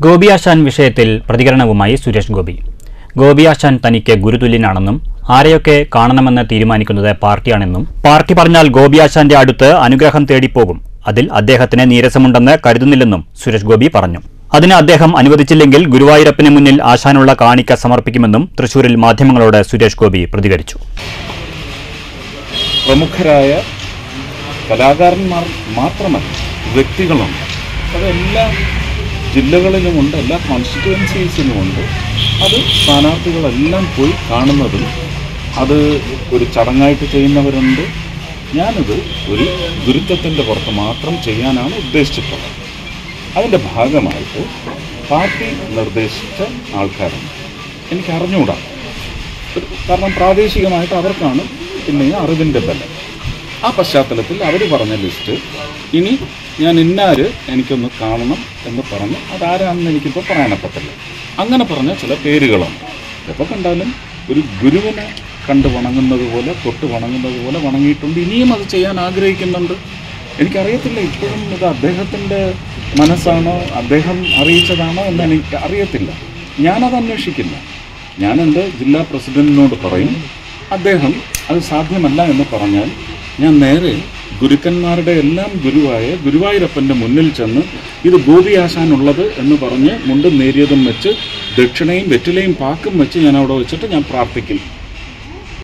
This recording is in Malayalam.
ഗോപിയാശാൻ വിഷയത്തിൽ പ്രതികരണവുമായി സുരേഷ് ഗോപി ഗോപിയാശാൻ തനിക്ക് ഗുരുതുല്യനാണെന്നും ആരെയൊക്കെ കാണണമെന്ന് തീരുമാനിക്കുന്നത് പാർട്ടിയാണെന്നും പാർട്ടി പറഞ്ഞാൽ ഗോപിയാശാന്റെ അടുത്ത് അനുഗ്രഹം തേടിപ്പോകും അതിൽ അദ്ദേഹത്തിന് നീരസമുണ്ടെന്ന് കരുതുന്നില്ലെന്നും സുരേഷ് ഗോപി പറഞ്ഞു അതിന് അദ്ദേഹം അനുവദിച്ചില്ലെങ്കിൽ ഗുരുവായൂരപ്പന് മുന്നിൽ ആശാനുള്ള കാണിക്ക സമർപ്പിക്കുമെന്നും തൃശൂരിൽ മാധ്യമങ്ങളോട് സുരേഷ് ഗോപി പ്രതികരിച്ചു പ്രമുഖരായ കലാകാരന്മാർ മാത്രമല്ല വ്യക്തികളുണ്ട് അത് എല്ലാ ജില്ലകളിലുമുണ്ട് എല്ലാ കോൺസ്റ്റിറ്റ്യുവൻസീസിലുമുണ്ട് അത് സ്ഥാനാർത്ഥികളെല്ലാം പോയി കാണുന്നതും അത് ഒരു ചടങ്ങായിട്ട് ചെയ്യുന്നവരുണ്ട് ഞാനത് ഒരു ഗുരുത്വത്തിൻ്റെ പുറത്ത് മാത്രം ചെയ്യാനാണ് ഉദ്ദേശിച്ചിട്ടുള്ളത് അതിൻ്റെ ഭാഗമായിട്ട് പാർട്ടി നിർദ്ദേശിച്ച ആൾക്കാരുണ്ട് എനിക്ക് അറിഞ്ഞുകൂടാ ഒരു- കാരണം പ്രാദേശികമായിട്ട് അവർക്കാണ് പിന്നെ അറിവിൻ്റെ ബലം ആ പശ്ചാത്തലത്തിൽ അവർ പറഞ്ഞ ലിസ്റ്റ് ഇനി ഞാൻ ഇന്നാര് എനിക്കൊന്ന് കാണണം എന്ന് പറഞ്ഞ് അതാരാണെന്ന് എനിക്കിപ്പോൾ പറയാനപ്പറ്റില്ല അങ്ങനെ പറഞ്ഞ ചില പേരുകളുണ്ട് എപ്പോൾ കണ്ടാലും ഒരു ഗുരുവിനെ കണ്ട് വണങ്ങുന്നത് പോലെ തൊട്ട് വണങ്ങുന്നത് പോലെ വണങ്ങിയിട്ടുണ്ട് ഇനിയും അത് ചെയ്യാൻ ആഗ്രഹിക്കുന്നുണ്ട് എനിക്കറിയത്തില്ല ഇപ്പോഴും ഇത് അദ്ദേഹത്തിൻ്റെ മനസ്സാണോ അദ്ദേഹം അറിയിച്ചതാണോ എന്ന് എനിക്ക് അറിയത്തില്ല ഞാനത് അന്വേഷിക്കില്ല ഞാൻ എൻ്റെ ജില്ലാ പ്രസിഡന്റിനോട് പറയും അദ്ദേഹം അത് സാധ്യമല്ല എന്ന് പറഞ്ഞാൽ ഞാൻ നേരെ ഗുരുക്കന്മാരുടെ എല്ലാം ഗുരുവായ ഗുരുവായൂരപ്പൻ്റെ മുന്നിൽ ചെന്ന് ഇത് ഗോപിയാശാനുള്ളത് എന്ന് പറഞ്ഞ് മുണ്ടും നേരിയതും വെച്ച് ദക്ഷിണയും വെറ്റിലയും പാക്കും വെച്ച് ഞാൻ അവിടെ വെച്ചിട്ട് ഞാൻ പ്രാർത്ഥിക്കും